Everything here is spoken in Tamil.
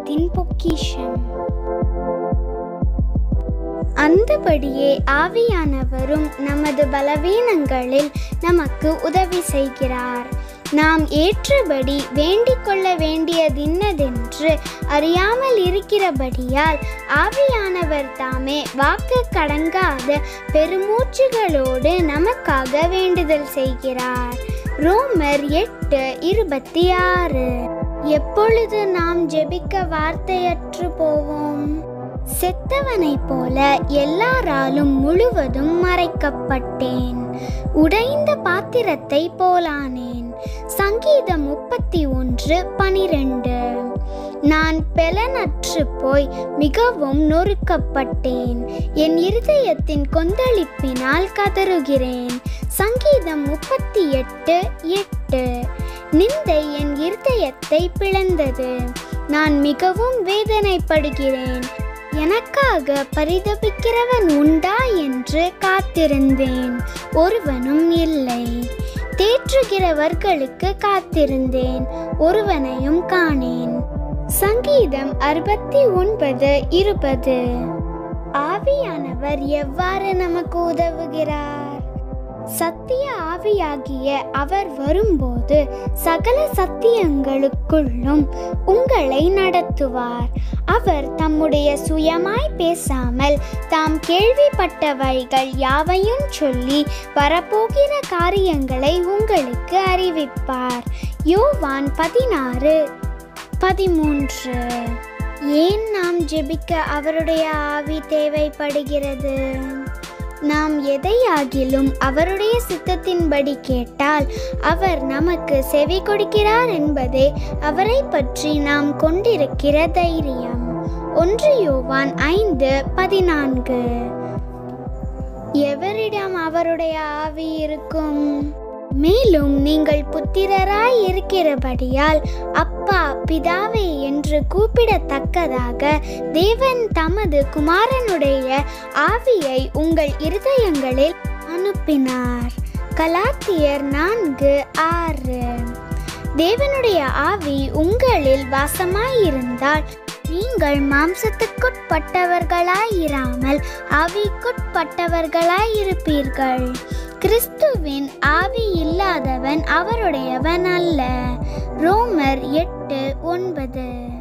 இதயத்தின் பொக்கிஷம் அந்தபடியே ஆவியானவரும் நமது பலவீனங்களில் நமக்கு உதவி செய்கிறார் நாம் ஏற்றபடி வேண்டிக் கொள்ள வேண்டியதின்னதென்று அறியாமல் இருக்கிறபடியால் ஆவியானவர் தாமே வாக்கு கடங்காத பெருமூச்சுகளோடு நமக்காக வேண்டுதல் செய்கிறார் ரோமர் எட்டு இருபத்தி ஆறு எப்பொழுது நாம் ஜெபிக்க வார்த்தையற்று போவோம் செத்தவனைப் போல எல்லாராலும் முழுவதும் மறைக்கப்பட்டேன் உடைந்த பாத்திரத்தை போலானேன் சங்கீதம் முப்பத்தி ஒன்று பனிரெண்டு நான் பெலனற்று போய் மிகவும் நொறுக்கப்பட்டேன் என் இருதயத்தின் கொந்தளிப்பினால் கதறுகிறேன் சங்கீதம் முப்பத்தி எட்டு எட்டு நிந்தை என் இருதயத்தை பிளந்தது நான் மிகவும் வேதனைப்படுகிறேன் எனக்காக பரிதபிக்கிறவன் உண்டா என்று காத்திருந்தேன் ஒருவனும் இல்லை தேற்றுகிறவர்களுக்கு காத்திருந்தேன் ஒருவனையும் காணேன் சங்கீதம் அறுபத்தி ஒன்பது இருபது ஆவியானவர் எவ்வாறு நமக்கு உதவுகிறார் சத்திய ஆவியாகிய அவர் வரும்போது சகல சத்தியங்களுக்குள்ளும் உங்களை நடத்துவார் அவர் தம்முடைய சுயமாய் பேசாமல் தாம் கேள்விப்பட்டவைகள் யாவையும் சொல்லி வரப்போகிற காரியங்களை உங்களுக்கு அறிவிப்பார் யோவான் பதினாறு பதிமூன்று ஏன் நாம் ஜெபிக்க அவருடைய ஆவி தேவைப்படுகிறது நாம் எதையாகிலும் அவருடைய சித்தத்தின்படி கேட்டால் அவர் நமக்கு செவி கொடுக்கிறார் என்பதே அவரை பற்றி நாம் கொண்டிருக்கிற தைரியம் ஒன்று யோவான் ஐந்து பதினான்கு எவரிடம் அவருடைய ஆவி இருக்கும் மேலும் நீங்கள் புத்திரராய் இருக்கிறபடியால் அப்பா பிதாவே என்று கூப்பிடத்தக்கதாக தேவன் தமது குமாரனுடைய ஆவியை உங்கள் இருதயங்களில் அனுப்பினார் கலாத்தியர் நான்கு ஆறு தேவனுடைய ஆவி உங்களில் வாசமாயிருந்தால் நீங்கள் மாம்சத்துக்குட்பட்டவர்களாயிராமல் ஆவிக்குட்பட்டவர்களாயிருப்பீர்கள் கிறிஸ்துவின் ஆவி இல்லாதவன் அவருடையவன் அல்ல ரோமர் எட்டு ஒன்பது